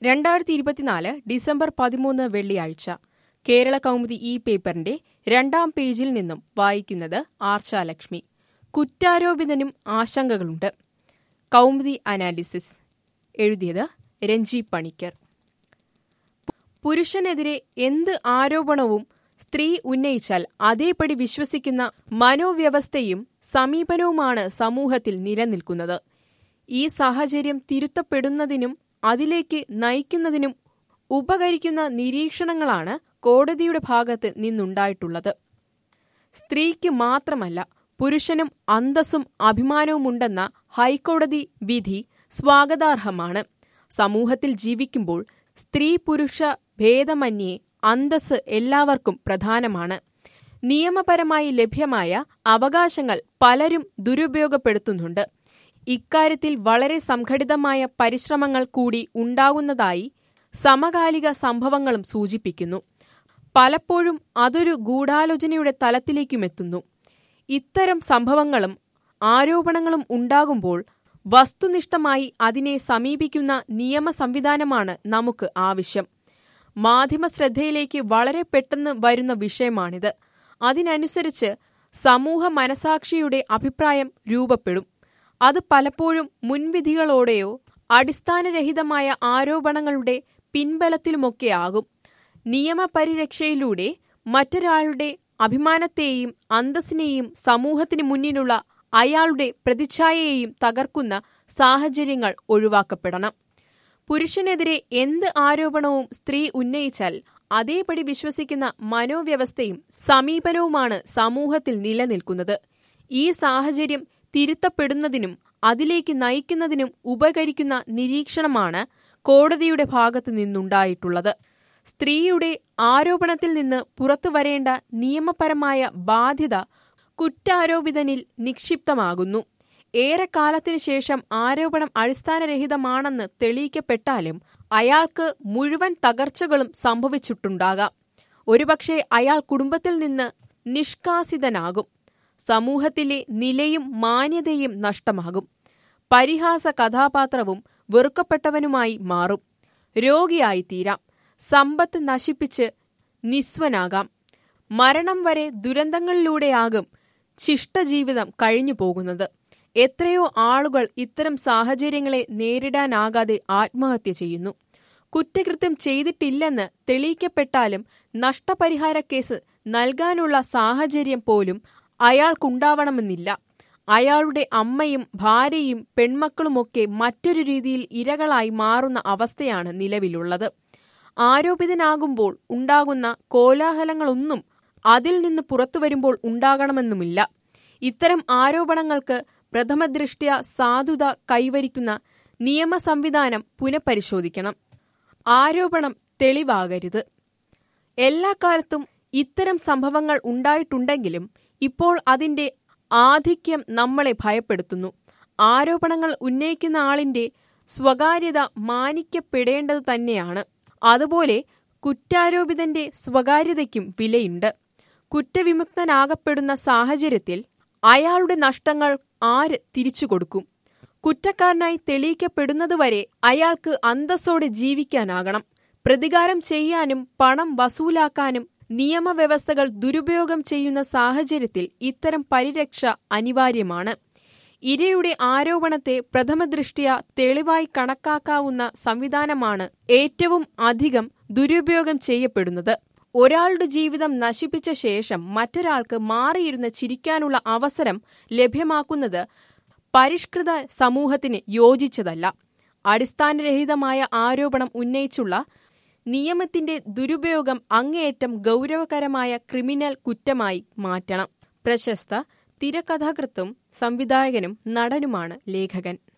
രണ്ടായിരത്തി ഇരുപത്തിനാല് ഡിസംബർ പതിമൂന്ന് വെള്ളിയാഴ്ച കേരള കൗമുദി ഈ പേപ്പറിന്റെ രണ്ടാം പേജിൽ നിന്നും വായിക്കുന്നത് ആർച്ചാലക്ഷ്മി കുറ്റാരോപിതനും ആശങ്കകളുണ്ട് കൗമുദി അനാലിസിസ് എഴുതിയത് രഞ്ജി പണിക്കർ പുരുഷനെതിരെ എന്ത് ആരോപണവും സ്ത്രീ ഉന്നയിച്ചാൽ അതേപടി വിശ്വസിക്കുന്ന മനോവ്യവസ്ഥയും സമീപനവുമാണ് സമൂഹത്തിൽ നിലനിൽക്കുന്നത് ഈ സാഹചര്യം തിരുത്തപ്പെടുന്നതിനും അതിലേക്ക് നയിക്കുന്നതിനും ഉപകരിക്കുന്ന നിരീക്ഷണങ്ങളാണ് കോടതിയുടെ ഭാഗത്ത് നിന്നുണ്ടായിട്ടുള്ളത് സ്ത്രീക്ക് മാത്രമല്ല പുരുഷനും അന്തസ്സും അഭിമാനവുമുണ്ടെന്ന ഹൈക്കോടതി വിധി സ്വാഗതാർഹമാണ് സമൂഹത്തിൽ ജീവിക്കുമ്പോൾ സ്ത്രീ പുരുഷ ഭേദമന്യേ അന്തസ്സ് എല്ലാവർക്കും പ്രധാനമാണ് നിയമപരമായി ലഭ്യമായ അവകാശങ്ങൾ പലരും ദുരുപയോഗപ്പെടുത്തുന്നുണ്ട് ഇക്കാര്യത്തിൽ വളരെ സംഘടിതമായ പരിശ്രമങ്ങൾ കൂടി ഉണ്ടാകുന്നതായി സമകാലിക സംഭവങ്ങളും സൂചിപ്പിക്കുന്നു പലപ്പോഴും അതൊരു ഗൂഢാലോചനയുടെ തലത്തിലേക്കുമെത്തുന്നു ഇത്തരം സംഭവങ്ങളും ആരോപണങ്ങളും ഉണ്ടാകുമ്പോൾ വസ്തുനിഷ്ഠമായി അതിനെ സമീപിക്കുന്ന നിയമ സംവിധാനമാണ് നമുക്ക് ആവശ്യം മാധ്യമ ശ്രദ്ധയിലേക്ക് വളരെ പെട്ടെന്ന് വരുന്ന വിഷയമാണിത് അതിനനുസരിച്ച് സമൂഹ മനസാക്ഷിയുടെ അഭിപ്രായം രൂപപ്പെടും അത് പലപ്പോഴും മുൻവിധികളോടെയോ അടിസ്ഥാനരഹിതമായ ആരോപണങ്ങളുടെ പിൻബലത്തിലുമൊക്കെയാകും നിയമപരിരക്ഷയിലൂടെ മറ്റൊരാളുടെ അഭിമാനത്തെയും അന്തസ്സിനെയും സമൂഹത്തിന് മുന്നിലുള്ള അയാളുടെ പ്രതിച്ഛായയെയും തകർക്കുന്ന സാഹചര്യങ്ങൾ ഒഴിവാക്കപ്പെടണം പുരുഷനെതിരെ എന്ത് ആരോപണവും സ്ത്രീ ഉന്നയിച്ചാൽ അതേപടി വിശ്വസിക്കുന്ന മനോവ്യവസ്ഥയും സമീപനവുമാണ് സമൂഹത്തിൽ നിലനിൽക്കുന്നത് ഈ സാഹചര്യം തിരുത്തപ്പെടുന്നതിനും അതിലേക്ക് നയിക്കുന്നതിനും ഉപകരിക്കുന്ന നിരീക്ഷണമാണ് കോടതിയുടെ ഭാഗത്തു നിന്നുണ്ടായിട്ടുള്ളത് സ്ത്രീയുടെ ആരോപണത്തിൽ നിന്ന് പുറത്തുവരേണ്ട നിയമപരമായ ബാധ്യത കുറ്റാരോപിതനിൽ നിക്ഷിപ്തമാകുന്നു ഏറെക്കാലത്തിനു ശേഷം ആരോപണം അടിസ്ഥാനരഹിതമാണെന്ന് തെളിയിക്കപ്പെട്ടാലും അയാൾക്ക് മുഴുവൻ തകർച്ചകളും സംഭവിച്ചിട്ടുണ്ടാകാം ഒരുപക്ഷെ അയാൾ കുടുംബത്തിൽ നിന്ന് നിഷ്കാസിതനാകും സമൂഹത്തിലെ നിലയും മാന്യതയും നഷ്ടമാകും പരിഹാസ കഥാപാത്രവും വെറുക്കപ്പെട്ടവനുമായി മാറും രോഗിയായിത്തീരാം സമ്പത്ത് നശിപ്പിച്ച് നിസ്വനാകാം മരണം വരെ ദുരന്തങ്ങളിലൂടെയാകും ശിഷ്ടജീവിതം കഴിഞ്ഞു പോകുന്നത് എത്രയോ ആളുകൾ ഇത്തരം സാഹചര്യങ്ങളെ നേരിടാനാകാതെ ആത്മഹത്യ ചെയ്യുന്നു കുറ്റകൃത്യം ചെയ്തിട്ടില്ലെന്ന് തെളിയിക്കപ്പെട്ടാലും നഷ്ടപരിഹാര കേസ് നൽകാനുള്ള സാഹചര്യം പോലും അയാൾക്കുണ്ടാവണമെന്നില്ല അയാളുടെ അമ്മയും ഭാര്യയും പെൺമക്കളുമൊക്കെ മറ്റൊരു രീതിയിൽ ഇരകളായി മാറുന്ന അവസ്ഥയാണ് നിലവിലുള്ളത് ആരോപിതനാകുമ്പോൾ ഉണ്ടാകുന്ന കോലാഹലങ്ങളൊന്നും അതിൽ നിന്ന് പുറത്തു വരുമ്പോൾ ഉണ്ടാകണമെന്നുമില്ല ഇത്തരം ആരോപണങ്ങൾക്ക് പ്രഥമദൃഷ്ട്യ സാധുത കൈവരിക്കുന്ന നിയമ സംവിധാനം പുനഃപരിശോധിക്കണം ആരോപണം തെളിവാകരുത് എല്ലാ കാലത്തും ഇത്തരം സംഭവങ്ങൾ ഉണ്ടായിട്ടുണ്ടെങ്കിലും ഇപ്പോൾ അതിന്റെ ആധിക്യം നമ്മളെ ഭയപ്പെടുത്തുന്നു ആരോപണങ്ങൾ ഉന്നയിക്കുന്ന ആളിന്റെ സ്വകാര്യത മാനിക്കപ്പെടേണ്ടത് തന്നെയാണ് അതുപോലെ കുറ്റാരോപിതന്റെ സ്വകാര്യതയ്ക്കും വിലയുണ്ട് കുറ്റവിമുക്തനാകപ്പെടുന്ന സാഹചര്യത്തിൽ അയാളുടെ നഷ്ടങ്ങൾ ആര് തിരിച്ചു കൊടുക്കും കുറ്റക്കാരനായി തെളിയിക്കപ്പെടുന്നതുവരെ അയാൾക്ക് അന്തസ്സോടെ ജീവിക്കാനാകണം പ്രതികാരം ചെയ്യാനും പണം വസൂലാക്കാനും നിയമവ്യവസ്ഥകൾ ദുരുപയോഗം ചെയ്യുന്ന സാഹചര്യത്തിൽ ഇത്തരം പരിരക്ഷ അനിവാര്യമാണ് ഇരയുടെ ആരോപണത്തെ പ്രഥമദൃഷ്ട്യ തെളിവായി കണക്കാക്കാവുന്ന സംവിധാനമാണ് ഏറ്റവും അധികം ദുരുപയോഗം ചെയ്യപ്പെടുന്നത് ഒരാളുടെ ജീവിതം നശിപ്പിച്ച ശേഷം മറ്റൊരാൾക്ക് മാറിയിരുന്ന് ചിരിക്കാനുള്ള അവസരം ലഭ്യമാക്കുന്നത് പരിഷ്കൃത സമൂഹത്തിന് യോജിച്ചതല്ല അടിസ്ഥാനരഹിതമായ ആരോപണം ഉന്നയിച്ചുള്ള നിയമത്തിന്റെ ദുരുപയോഗം അങ്ങേയറ്റം ഗൗരവകരമായ ക്രിമിനൽ കുറ്റമായി മാറ്റണം പ്രശസ്ത തിരക്കഥാകൃത്തും സംവിധായകനും നടനുമാണ് ലേഖകൻ